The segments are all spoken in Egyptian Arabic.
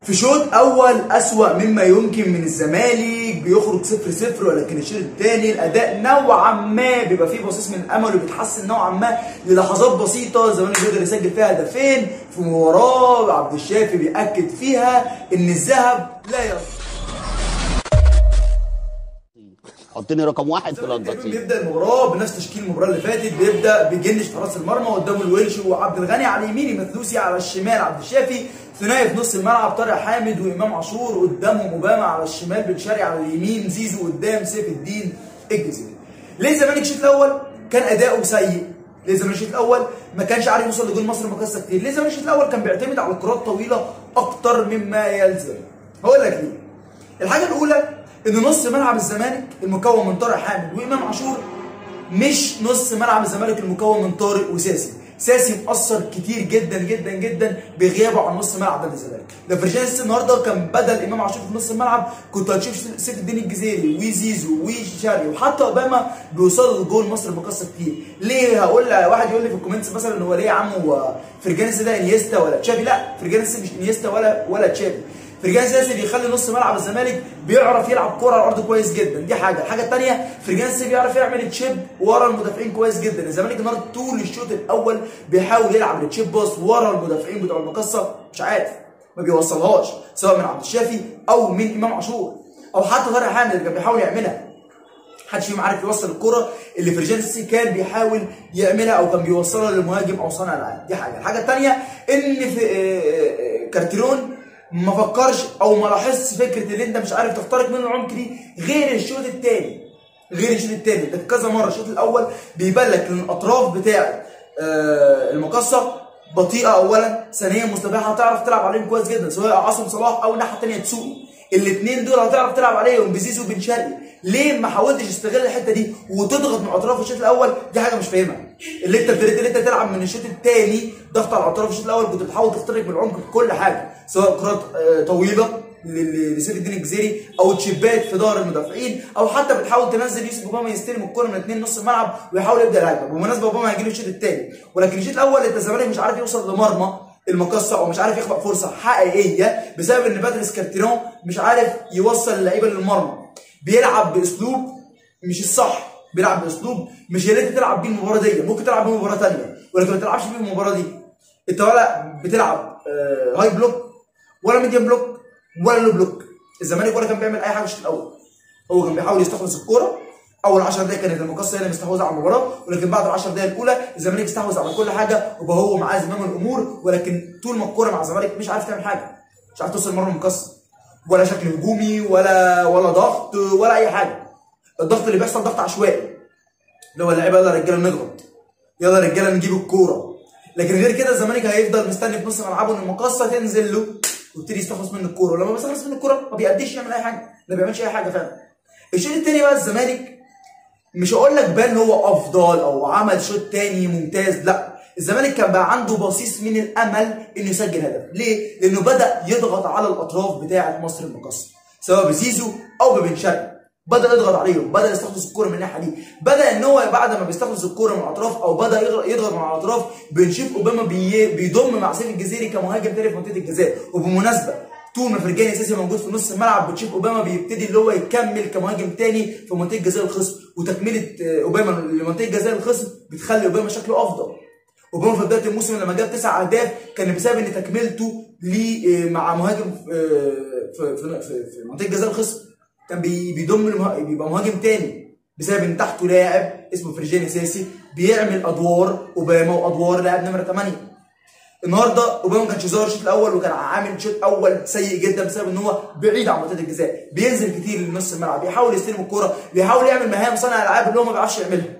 في شوط اول اسوأ مما يمكن من الزمالك بيخرج صفر صفر ولكن الشوط الثاني الاداء نوعا ما بيبقى فيه بصيص من الامل وبيتحسن نوعا ما للحظات بسيطه الزمالك بيقدر يسجل فيها هدفين في مباراه عبد الشافي بياكد فيها ان الذهب لا يصل حطني رقم واحد في التمرين القطيع بيبدا المباراه بنفس تشكيل المباراه اللي فاتت بيبدا بيجنش في راس المرمى قدامه الونش وعبد الغني على اليمين مثلوسي على الشمال عبد الشافي ثنائي في نص الملعب طارق حامد وامام عاشور قدامهم اوباما على الشمال بن شرقي على اليمين زيزو قدام سيف الدين الجزيري ليه الزمالك الشوط الاول كان اداؤه سيء ليه الزمالك الشوط الاول ما كانش عارف يوصل لجول مصر مكسر كتير ليه الزمالك الشوط الاول كان بيعتمد على الكرات طويله اكتر مما يلزم هقول لك ليه الحاجه الاولى ان نص ملعب الزمالك المكون من طارق حامد وامام عاشور مش نص ملعب الزمالك المكون من طارق وساسي ساسي مأثر كتير جدا جدا جدا بغيابه عن نص ملعب نادي الزمالك لو فرجانس النهارده كان بدل امام عاشور في نص الملعب كنت هتشوف سيف الدين الجزيري وزيزو وشاري وحتى اوباما بيوصلوا لجول مصر مكسر كتير ليه هقول واحد يقول لي في الكومنتس مثلا هو ليه يا عم هو فرجانس ده انيستا ولا تشافي لا فرجانس مش انيستا ولا ولا تشافي فرجان ساسي بيخلي نص ملعب الزمالك بيعرف يلعب كوره على الارض كويس جدا دي حاجه الحاجه الثانيه فرجان ساسي بيعرف يعمل تشيب ورا المدافعين كويس جدا الزمالك النهارده طول الشوط الاول بيحاول يلعب التشيب باص ورا المدافعين بتوع المقصه مش عارف ما بيوصلهاش سواء من عبد الشافي او من امام عاشور او حتى طارق حامد اللي كان بيحاول يعملها محدش فيهم عارف يوصل الكرة اللي فرجان ساسي كان بيحاول يعملها او كان بيوصلها للمهاجم او صانع العاب دي حاجه الحاجه الثانيه ان في آه، آه، كارتيرون ما فكرش او ما لاحظش فكره ان انت مش عارف تخترق منه العمق دي غير الشوط الثاني غير الشوط الثاني ده كذا مره الشوط الاول بيبان لك ان الاطراف بتاعه آه، المقصه بطيئه اولا ثانيا مستباحه هتعرف تلعب عليهم كويس جدا سواء عاصم صلاح او الناحيه الثانيه تسوقي الاثنين دول هتعرف تلعب عليهم بزيزو بن شرقي ليه ما حاولتش تستغل الحته دي وتضغط من اطراف الشوط الاول دي حاجه مش فاهمها اللي انت ابتديت اللي انت تلعب من الشوط الثاني ضغط على اطراف الشوط الاول كنت بتحاول تخترق من العمق في كل حاجه سواء كرات آه، طويله ل- ل- لسيف الدين الجزيري او تشيبات في ظهر المدافعين او حتى بتحاول تنزل يوسف اوباما يستلم الكره من اثنين نص الملعب ويحاول يبدا الهجمه بالمناسبه اوباما هيجي له الشوط الثاني ولكن الشوط الاول انت الزمالك مش عارف يوصل لمرمى المقصه او مش عارف يخلق فرصه حقيقيه بسبب ان باتريس كارتيرون مش عارف يوصل اللعيبه للمرمى بيلعب باسلوب مش الصح بيلعب باسلوب مش يا ريت تلعب بيه المباراه دي ممكن تلعب بيه مباراه ثانيه ولكن ما تلعبش بيه المباراه دي انت ولا بتلعب آه، هاي بلوك ولا ميديم بلوك ولا لو بلوك الزمالك ولا كان بيعمل اي حاجه في الشوط الاول هو كان بيحاول يستخلص الكوره اول 10 دقائق كانت المقصه هي اللي مستحوذه على المباراه ولكن بعد ال 10 دقائق الاولى الزمالك استحوذ على كل حاجه وبقى هو معاه زمام الامور ولكن طول ما الكوره مع الزمالك مش عارف تعمل حاجه مش عارف توصل مرمى المقصه ولا شكل هجومي ولا ولا ضغط ولا اي حاجه الضغط اللي بيحصل ضغط عشوائي اللي هو اللعيبه يلا يا رجاله نضغط يلا يا رجاله نجيب الكوره لكن غير كده الزمالك هيفضل مستني في نص ملعبه ان المقصه تنزل له ويبتدي يستخلص منه الكوره ولما بيستخلص منه الكوره ما بيأديش يعمل اي حاجه ما بيعملش اي حاجه فعلا الشوط الثاني بقى الزمالك مش هقول لك بان هو افضل او عمل شوط تاني ممتاز لا الزمالك كان بقى عنده بصيص من الامل انه يسجل هدف ليه لانه بدا يضغط على الاطراف بتاعه مصر المقصه سواء بزيزو او ببن شرقي بدا يضغط عليهم بدا يستخلص الكوره من الناحيه دي بدا ان هو بعد ما بيستخلص الكوره من الاطراف او بدا يضغط- يضغط مع الاطراف بنشوف اوباما بي بيضم مع سيف الجزيري كمهاجم تاني في منطقه الجزاء وبالمناسبه طول ما فرجاني اساسي موجود في نص الملعب بتشوف اوباما بيبتدي اللي هو يكمل كمهاجم تاني في منطقه جزاء الخصم وتكمله آه، اوباما لمنطقه جزاء الخصم بتخلي اوباما شكله افضل اوباما في بدايه الموسم لما جاب تسع اهداف كان بسبب ان تكملته ليه آه، مع مهاجم آه، في في في, في منطقه جزاء الخصم كان بي- بيضم المه... بيبقى مهاجم تاني بسبب ان تحته لاعب اسمه فرجاني ساسي بيعمل ادوار اوباما وادوار لاعب نمره 8 النهارده اوباما ما كانش ظاهر الشوط الاول وكان عامل شوط اول سيء جدا بسبب ان هو بعيد عن منطقه الجزاء بينزل كتير لنص الملعب بيحاول يستلم الكوره بيحاول يعمل مهام صانع العاب اللي هو ما بيعرفش يعملها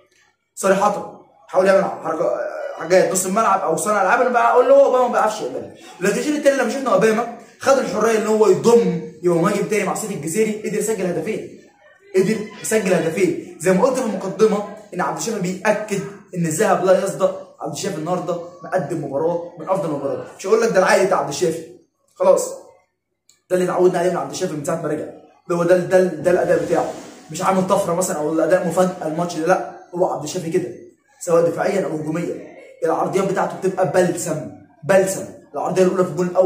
صريحه حاول يعمل حركه حاجات نص الملعب او صانع العاب اللي بقول له هو اوباما ما بيعرفش يعملها لكن الشوط التاني لما شفنا اوباما خد الحريه ان هو يضم يبقى مهاجم تاني مع سيف الجزيري قدر يسجل هدفين قدر يسجل هدفين زي ما قلت في المقدمه ان عبد الشافي بياكد ان الذهب لا يصدق عبد الشافي النهارده مقدم مباراه من افضل المباريات مش هقول لك ده العادي بتاع عبد الشافي خلاص ده اللي اتعودنا عليه من عبد الشافي من ساعه ما رجع ده هو ده ده, ده الاداء بتاعه مش عامل طفره مثلا او الاداء مفاجاه الماتش ده لا هو عبد الشافي كده سواء دفاعيا او هجوميا العرضيات بتاعته بتبقى بلسم بلسم العرضيه الاولى في الجول الاول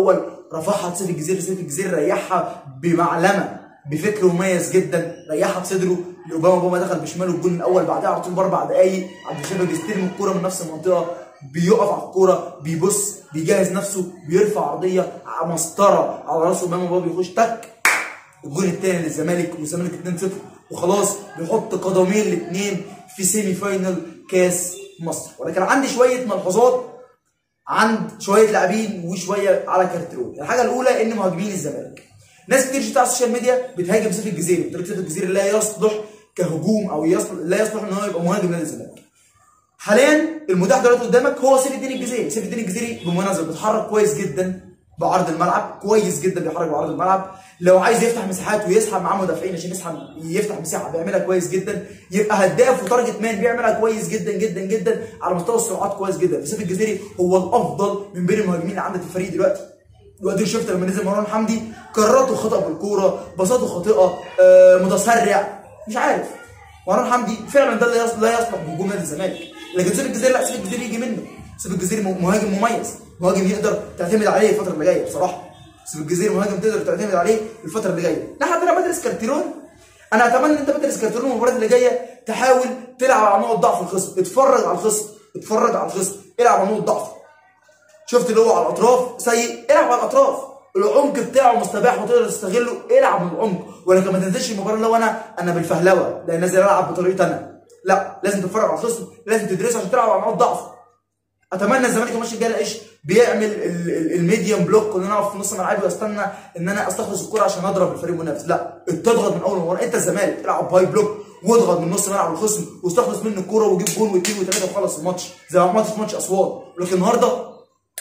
رفعها لسيف الجزيري سيف الجزيري ريحها بمعلمه بفكر مميز جدا ريحها بصدره لاوباما اوباما دخل بشماله الجول الاول بعدها على طول باربع دقايق عبد الشافي بيستلم الكوره من نفس المنطقه بيقف على الكوره بيبص بيجهز نفسه بيرفع عرضيه مسطره على راس اوباما اوباما بيخش تك الجول الثاني للزمالك والزمالك 2-0 وخلاص بيحط قدمين الاثنين في سيمي فاينل كاس مصر ولكن عندي شويه ملحوظات عند شويه لاعبين وشويه على كارترون الحاجه الاولى ان مهاجمين الزمالك ناس كتير شفتها على السوشيال ميديا بتهاجم سيف الجزيري بتقول سيف الجزيري لا يصلح كهجوم او يصلح لا يصلح ان هو يبقى مهاجم نادي الزمالك حاليا المتاح دلوقتي قدامك هو سيف الدين الجزيري سيف الدين الجزيري بالمناسبه بيتحرك كويس جدا بعرض الملعب كويس جدا بيحرك بعرض الملعب لو عايز يفتح مساحات ويسحب معاه مدافعين عشان يسحب يفتح مساحه بيعملها كويس جدا يبقى هداف وتارجت مان بيعملها كويس جدا جدا جدا على مستوى السرعات كويس جدا فسيف الجزيري هو الافضل من بين المهاجمين اللي عندك في الفريق دلوقتي دلوقتي شفت لما نزل مروان حمدي قراراته خطا بالكوره بساطه خاطئه آه متسرع مش عارف مروان حمدي فعلا ده لا يصلح لا يصلح بهجوم نادي الزمالك لكن سيف الجزيري لا سيف الجزيري يجي منه سيف الجزيري مهاجم مميز مهاجم يقدر تعتمد عليه الفتره اللي جايه بصراحه سيف الجزيري مهاجم تقدر تعتمد عليه الفتره اللي جايه لحد انا بدرس كارتيرون انا اتمنى ان انت بدرس كارتيرون المباريات اللي جايه تحاول تلعب على نقط ضعف الخصم اتفرج على الخصم اتفرج على الخصم العب على نقط ضعف شفت اللي هو على الاطراف سيء العب على الاطراف العمق بتاعه مستباح وتقدر تستغله العب من العمق ولكن ما تنزلش المباراه اللي هو انا انا بالفهلوه لا نازل العب بطريقتي انا لا لازم تتفرج على الخصم لازم تدرسه عشان تلعب على نقط ضعف اتمنى الزمالك الماتش الجاي الاقيش بيعمل الميديوم بلوك ان انا اقف في نص ملعبي واستنى ان انا استخلص الكوره عشان اضرب الفريق المنافس لا تضغط من اول مباراه انت الزمالك العب باي بلوك واضغط من نص ملعب الخصم واستخلص منه الكوره وجيب جون واثنين وثلاثه وخلص الماتش زي ما عملت في ماتش اسوان لكن النهارده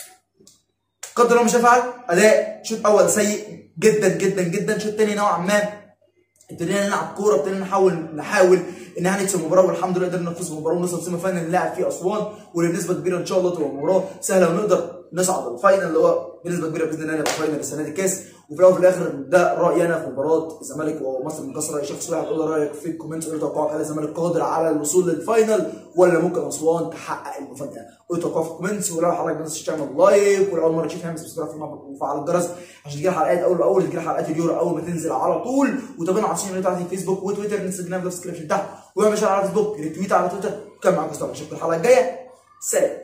قدر الله مش هيفعل اداء شوط اول سيء جدا جدا جدا شوط تاني نوعا ما ابتدينا نلعب كوره ابتدينا نحاول نحاول ان احنا نكسب المباراه والحمد لله قدرنا نفوز بالمباراه ونوصل سيمي فاينل نلعب فيه اسوان واللي بنسبه كبيره ان شاء الله تبقى مباراه سهله ونقدر نصعد الفاينل اللي هو بنسبه كبيره باذن الله نبقى فاينل السنه دي كاس وفي الاول وفي الاخر ده رايي انا في مباراه الزمالك ومصر المكسره راي شخص واحد قول رايك في الكومنتس قول توقعك هل الزمالك قادر على الوصول للفاينل ولا ممكن اسوان تحقق المفاجاه قول توقعك في الكومنتس ولو حضرتك ما تنساش تعمل لايك ولو اول مره تشوف اعمل سبسكرايب وفعل الجرس عشان تجيلك حلقات اول باول تجيلك حلقات اليورو اول ما تنزل على طول وتابعنا على السوشيال ميديا بتاعتي فيسبوك وتويتر انستجرام في الديسكربشن تحت واعمل شير على فيسبوك ريتويت على تويتر كان معاكم مصطفى اشوفكم الحلقه الجايه سلام